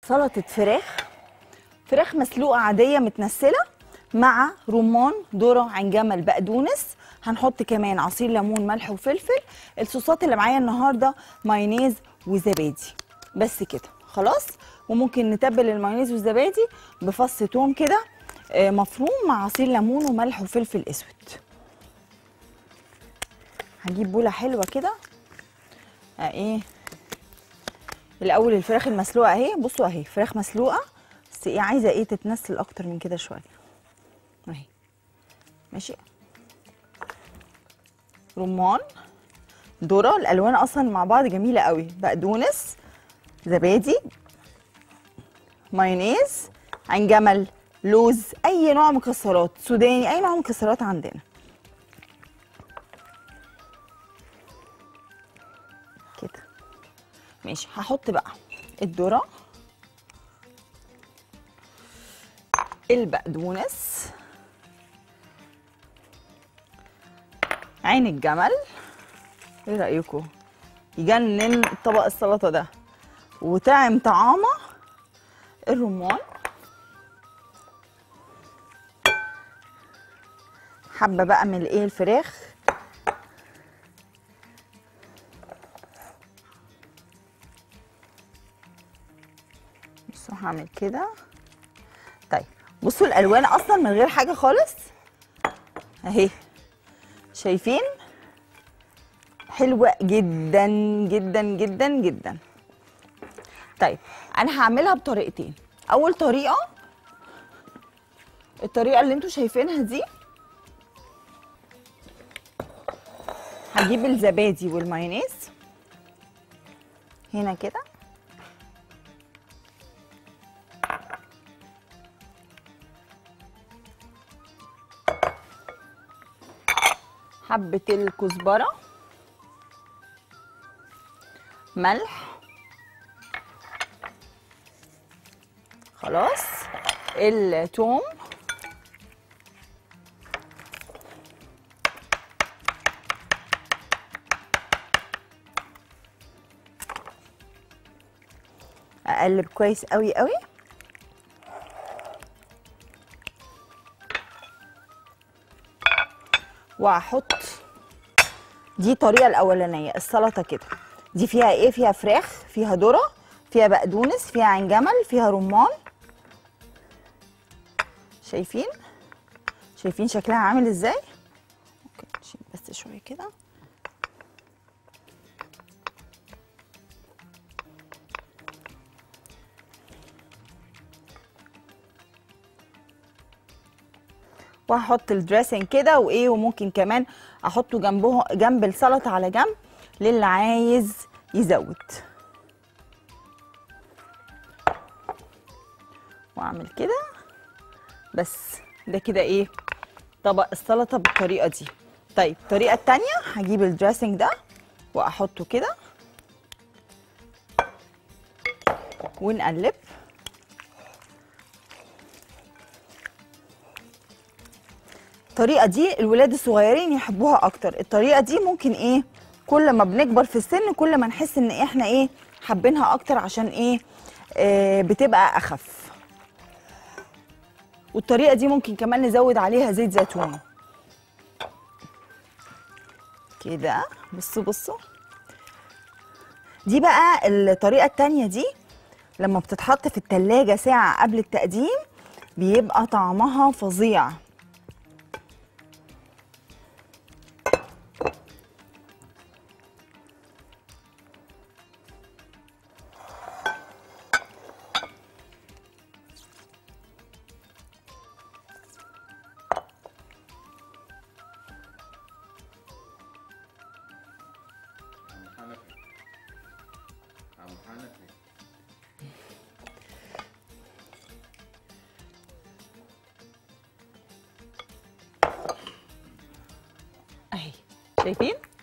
سلطه فراخ فراخ مسلوقه عاديه متنسله مع رمان ذره عين جمل بقدونس هنحط كمان عصير ليمون ملح وفلفل الصوصات اللي معايا النهارده مايونيز وزبادي بس كده خلاص وممكن نتبل المايونيز والزبادي بفص توم كده آه، مفروم مع عصير ليمون وملح وفلفل اسود هجيب بوله حلوه كده آه، ايه الاول الفراخ المسلوقه اهي بصوا اهي فراخ مسلوقه بس ايه عايزه ايه تتنسل اكتر من كده شويه اهي ماشي رمان ذره الالوان اصلا مع بعض جميله قوي بقدونس زبادي مايونيز عين جمل لوز اي نوع مكسرات سوداني اي نوع مكسرات عندنا كده ماشي هحط بقى الذره البقدونس عين الجمل ايه رايكم يجنن طبق السلطه ده وطعم طعامه الرمان حبه بقى من الايه الفراخ بصوا هعمل كده طيب بصوا الالوان اصلا من غير حاجه خالص اهي شايفين حلوه جدا جدا جدا جدا طيب انا هعملها بطريقتين اول طريقه الطريقه اللي انتوا شايفينها دي هجيب الزبادي والمايونيز هنا كده حبة الكزبرة ملح خلاص التوم اقلب كويس قوي قوي واحط دي الطريقه الاولانيه السلطه كده دي فيها ايه فيها فراخ فيها ذره فيها بقدونس فيها عين جمل فيها رمان شايفين شايفين شكلها عامل ازاي اوكي نشيل بس شويه كده وهحط الدريسنج كده وايه وممكن كمان احطه جنبه جنب السلطه على جنب للي عايز يزود واعمل كده بس ده كده ايه طبق السلطه بالطريقه دي طيب الطريقه التانية هجيب الدريسنج ده واحطه كده ونقلب الطريقه دي الولاد الصغيرين يحبوها اكتر الطريقه دي ممكن ايه كل ما بنكبر في السن كل ما نحس ان احنا ايه حابينها اكتر عشان ايه آه بتبقى اخف والطريقه دي ممكن كمان نزود عليها زيت زيتون كده بصوا بصوا دي بقى الطريقه التانية دي لما بتتحط في التلاجة ساعة قبل التقديم بيبقى طعمها فظيع عم حنفي اهي شايفين